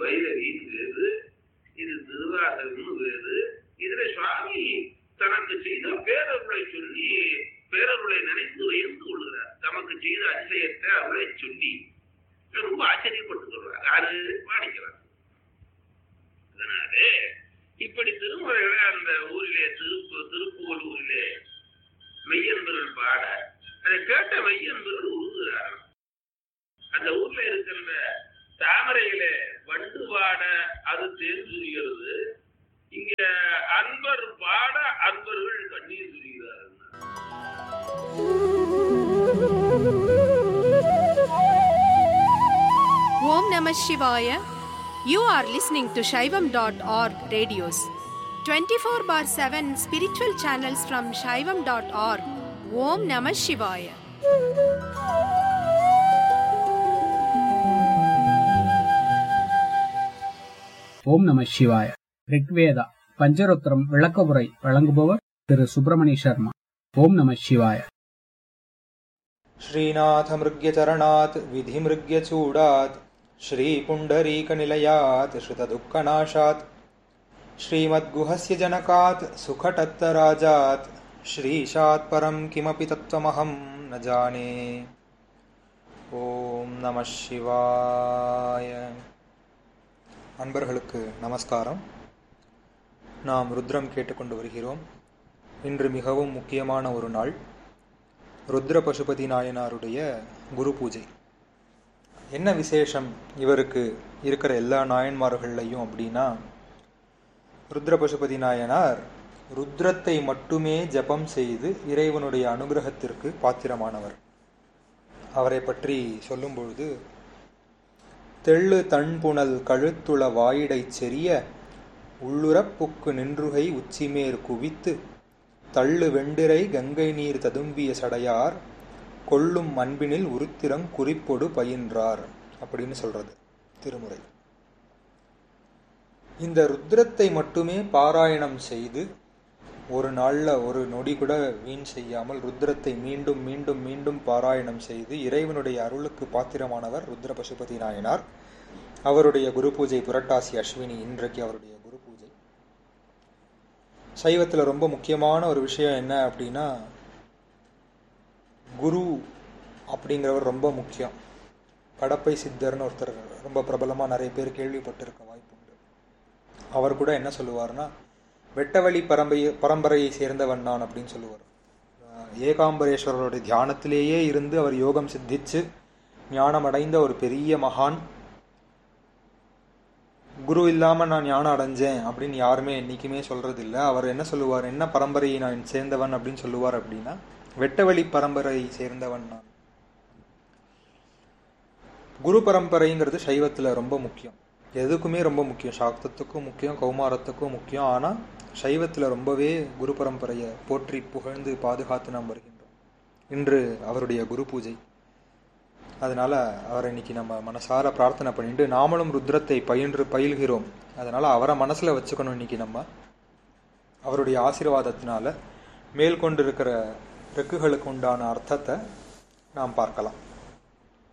பைரவின்னு வேறு இது திருவாசகம்னு வேறு இதுல சுவாமி தனக்கு செய்த பேரருளை சொல்லி பேரருளை நினைத்து உயர்ந்து கொள்கிறார் தமக்கு செய்த அதிசயத்தை அவளை சொல்லி ரொம்ப ஆச்சரியப்பட்டு சொல்றார் யாரு மாணிக்கிறார் அதனாலே இப்படி திருமுறைகளை அந்த ஊரிலே திருப்பு திருப்புவல் ஊரிலே மெய்யன்பர்கள் பாட அதை கேட்ட மெய்யன்பர்கள் உருகுகிறார்கள் அந்த ஊர்ல இருக்கின்ற தாமரையில வண்டு பாட அது தேர்ந்துகிறது இங்க அன்பர் பாட அன்பர்கள் கண்ணீர் சுரிகிறார்கள் Om Namah Shivaya. You are listening to Shaivam.org radios. 24 bar 7 spiritual channels from Shaivam.org. Om Namah Shivaya. ஓம் நம சிவாய ரிக்வேதா பஞ்சரோத்திரம் விளக்கவுரை வழங்குபவர் திரு சுப்பிரமணிய சர்மா ஓம் நம சிவாய श्रीनाथमृग्यचरणात् विधिमृग्यचूडात् श्रीपुण्डरीकनिलयात् श्रुतदुःखनाशात् श्रीमद्गुहस्य जनकात् सुखटत्तराजात् श्रीशात् परं किमपि तत्त्वमहं न जाने ஓம் நம சிவாய அன்பர்களுக்கு நமஸ்காரம் நாம் ருத்ரம் கேட்டுக்கொண்டு வருகிறோம் இன்று மிகவும் முக்கியமான ஒரு நாள் ருத்ர பசுபதி நாயனாருடைய குரு பூஜை என்ன விசேஷம் இவருக்கு இருக்கிற எல்லா நாயன்மார்கள்லையும் அப்படின்னா ருத்ர பசுபதி நாயனார் ருத்ரத்தை மட்டுமே ஜபம் செய்து இறைவனுடைய அனுகிரகத்திற்கு பாத்திரமானவர் அவரை பற்றி சொல்லும் பொழுது தெள்ளு தண்புணல் கழுத்துள வாயிடைச் செறிய உள்ளுறப்புக்கு நின்றுகை உச்சிமேற் குவித்து தள்ளு வெண்டிரை கங்கை நீர் ததும்பிய சடையார் கொள்ளும் அன்பினில் உருத்திரங் குறிப்பொடு பயின்றார் அப்படின்னு சொல்றது திருமுறை இந்த ருத்ரத்தை மட்டுமே பாராயணம் செய்து ஒரு நாள்ல ஒரு நொடி கூட வீண் செய்யாமல் ருத்ரத்தை மீண்டும் மீண்டும் மீண்டும் பாராயணம் செய்து இறைவனுடைய அருளுக்கு பாத்திரமானவர் ருத்ர பசுபதி நாயனார் அவருடைய குரு பூஜை புரட்டாசி அஸ்வினி இன்றைக்கு அவருடைய குரு பூஜை சைவத்தில் ரொம்ப முக்கியமான ஒரு விஷயம் என்ன அப்படின்னா குரு அப்படிங்கிறவர் ரொம்ப முக்கியம் கடப்பை சித்தர்னு ஒருத்தர் ரொம்ப பிரபலமாக நிறைய பேர் கேள்விப்பட்டிருக்க வாய்ப்பு உண்டு அவர் கூட என்ன சொல்லுவார்னா வெட்டவழி பரம்பரை பரம்பரையை சேர்ந்தவன் நான் அப்படின்னு சொல்லுவார் ஏகாம்பரேஸ்வரருடைய தியானத்திலேயே இருந்து அவர் யோகம் சித்திச்சு ஞானம் அடைந்த ஒரு பெரிய மகான் குரு இல்லாமல் நான் ஞானம் அடைஞ்சேன் அப்படின்னு யாருமே என்றைக்குமே சொல்றது இல்லை அவர் என்ன சொல்லுவார் என்ன பரம்பரையை நான் சேர்ந்தவன் அப்படின்னு சொல்லுவார் அப்படின்னா வெட்டவழி பரம்பரையை சேர்ந்தவன் நான் குரு பரம்பரைங்கிறது சைவத்தில் ரொம்ப முக்கியம் எதுக்குமே ரொம்ப முக்கியம் சாக்தத்துக்கும் முக்கியம் கௌமாரத்துக்கும் முக்கியம் ஆனால் சைவத்தில் ரொம்பவே குரு பரம்பரையை போற்றி புகழ்ந்து பாதுகாத்து நாம் வருகின்றோம் இன்று அவருடைய குரு பூஜை அதனால அவரை இன்னைக்கு நம்ம மனசார பிரார்த்தனை பண்ணிட்டு நாமளும் ருத்ரத்தை பயின்று பயில்கிறோம் அதனால அவரை மனசுல வச்சுக்கணும் இன்னைக்கு நம்ம அவருடைய ஆசீர்வாதத்தினால மேல் கொண்டிருக்கிற ரெக்குகளுக்கு உண்டான அர்த்தத்தை நாம் பார்க்கலாம்